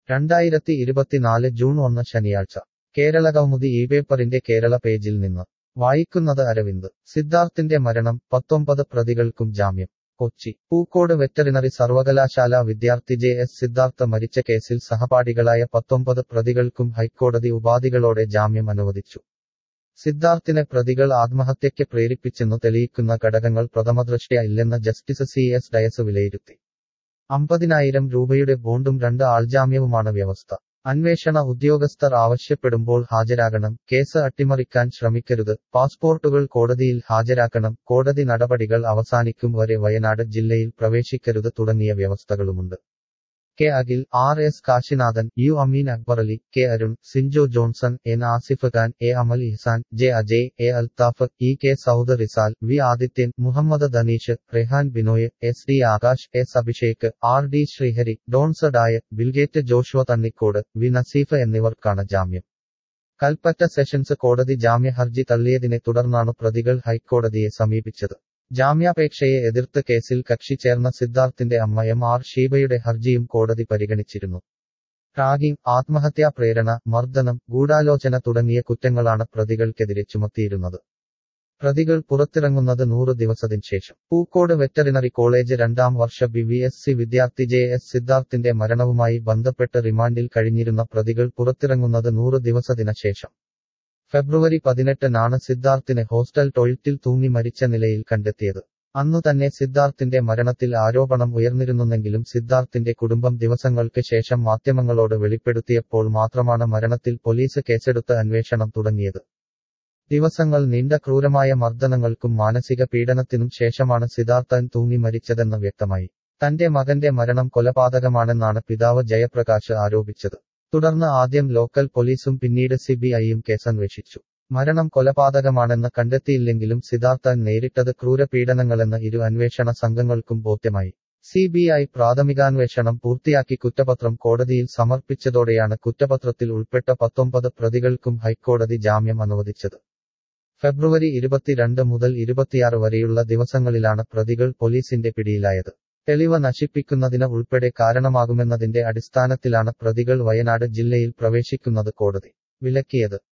രണ്ടായിരത്തി ഇരുപത്തിനാല് ജൂൺ ഒന്ന് ശനിയാഴ്ച കേരളകൗമുദി ഈ പേപ്പറിന്റെ കേരള പേജിൽ നിന്ന് വായിക്കുന്നത് അരവിന്ദ് സിദ്ധാർത്ഥിന്റെ മരണം പത്തൊമ്പത് പ്രതികൾക്കും ജാമ്യം കൊച്ചി പൂക്കോട് വെറ്ററിനറി സർവകലാശാല വിദ്യാർത്ഥി ജെ എസ് സിദ്ധാർത്ഥ മരിച്ച കേസിൽ സഹപാഠികളായ പത്തൊമ്പത് പ്രതികൾക്കും ഹൈക്കോടതി ഉപാധികളോടെ ജാമ്യം അനുവദിച്ചു സിദ്ധാർത്ഥിനെ പ്രതികൾ ആത്മഹത്യയ്ക്ക് പ്രേരിപ്പിച്ചെന്നു തെളിയിക്കുന്ന ഘടകങ്ങൾ പ്രഥമദൃഷ്ട്യാ ഇല്ലെന്ന് ജസ്റ്റിസ് സി എസ് ഡയസ് വിലയിരുത്തി അമ്പതിനായിരം രൂപയുടെ ബോണ്ടും രണ്ട് ആൾജാമ്യവുമാണ് വ്യവസ്ഥ അന്വേഷണ ഉദ്യോഗസ്ഥർ ആവശ്യപ്പെടുമ്പോൾ ഹാജരാകണം കേസ് അട്ടിമറിക്കാൻ ശ്രമിക്കരുത് പാസ്പോർട്ടുകൾ കോടതിയിൽ ഹാജരാക്കണം കോടതി നടപടികൾ അവസാനിക്കും വരെ വയനാട് ജില്ലയിൽ പ്രവേശിക്കരുത് തുടങ്ങിയ വ്യവസ്ഥകളുമുണ്ട് K Akhil R S Kasinathan U Ameen Akbarali K Arun Sinjo Johnson N Asif Khan A Amal Ihsan J Ajay A Althaf E K Saud Rizal V Adithyan Muhammed Danish Rehan Binoy S D Akash S Abhishek R D Sreehari Donsa Dai Bill Gate Joshua Thannikode V Naseef എന്നിവർക്കാണ് ജാമ്യം കൽപ്പറ്റ സെഷൻസ് കോടതി ജാമ്യ ഹർജി തള്ളിയതിനെ തുടർന്നാണ് പ്രതികൾ ഹൈക്കോടതിയെ സമീപിച്ചത് ജാമ്യാപേക്ഷയെ എതിർത്ത് കേസിൽ കക്ഷി ചേർന്ന സിദ്ധാർത്ഥിന്റെ അമ്മ എം ആർ ഷീബയുടെ ഹർജിയും കോടതി പരിഗണിച്ചിരുന്നു റാഗിംഗ് ആത്മഹത്യാ പ്രേരണ മർദ്ദനം ഗൂഢാലോചന തുടങ്ങിയ കുറ്റങ്ങളാണ് പ്രതികൾക്കെതിരെ ചുമത്തിയിരുന്നത് പ്രതികൾ പുറത്തിറങ്ങുന്നത് നൂറ് ദിവസത്തിനു ശേഷം പൂക്കോട് വെറ്ററിനറി കോളേജ് രണ്ടാം വർഷ ബി വി എസ് സി വിദ്യാർത്ഥി ജെ എസ് സിദ്ധാർത്ഥിന്റെ മരണവുമായി ബന്ധപ്പെട്ട് റിമാൻഡിൽ കഴിഞ്ഞിരുന്ന പ്രതികൾ പുറത്തിറങ്ങുന്നത് നൂറ് ദിവസത്തിനു ശേഷം ഫെബ്രുവരി പതിനെട്ടിനാണ് സിദ്ധാർത്ഥിനെ ഹോസ്റ്റൽ ടോയ്ലറ്റിൽ തൂങ്ങി മരിച്ച നിലയിൽ കണ്ടെത്തിയത് അന്നു തന്നെ സിദ്ധാർത്ഥിന്റെ മരണത്തിൽ ആരോപണം ഉയർന്നിരുന്നെങ്കിലും സിദ്ധാർത്ഥിന്റെ കുടുംബം ദിവസങ്ങൾക്ക് ശേഷം മാധ്യമങ്ങളോട് വെളിപ്പെടുത്തിയപ്പോൾ മാത്രമാണ് മരണത്തിൽ പോലീസ് കേസെടുത്ത് അന്വേഷണം തുടങ്ങിയത് ദിവസങ്ങൾ നീണ്ട ക്രൂരമായ മർദ്ദനങ്ങൾക്കും മാനസിക പീഡനത്തിനും ശേഷമാണ് സിദ്ധാർത്ഥൻ തൂങ്ങി മരിച്ചതെന്ന് വ്യക്തമായി തന്റെ മകന്റെ മരണം കൊലപാതകമാണെന്നാണ് പിതാവ് ജയപ്രകാശ് ആരോപിച്ചത് തുടർന്ന് ആദ്യം ലോക്കൽ പോലീസും പിന്നീട് സിബിഐയും കേസന്വേഷിച്ചു മരണം കൊലപാതകമാണെന്ന് കണ്ടെത്തിയില്ലെങ്കിലും സിദ്ധാർത്ഥൻ നേരിട്ടത് ക്രൂരപീഡനങ്ങളെന്ന് ഇരു അന്വേഷണ സംഘങ്ങൾക്കും ബോധ്യമായി സിബിഐ പ്രാഥമികാന്വേഷണം പൂർത്തിയാക്കി കുറ്റപത്രം കോടതിയിൽ സമർപ്പിച്ചതോടെയാണ് കുറ്റപത്രത്തിൽ ഉൾപ്പെട്ട പത്തൊമ്പത് പ്രതികൾക്കും ഹൈക്കോടതി ജാമ്യം അനുവദിച്ചത് ഫെബ്രുവരി ഇരുപത്തിരണ്ട് മുതൽ ഇരുപത്തിയാറ് വരെയുള്ള ദിവസങ്ങളിലാണ് പ്രതികൾ പോലീസിന്റെ പിടിയിലായത് തെളിവ് നശിപ്പിക്കുന്നതിന് ഉൾപ്പെടെ കാരണമാകുമെന്നതിന്റെ അടിസ്ഥാനത്തിലാണ് പ്രതികൾ വയനാട് ജില്ലയിൽ പ്രവേശിക്കുന്നത് കോടതി വിലക്കിയത്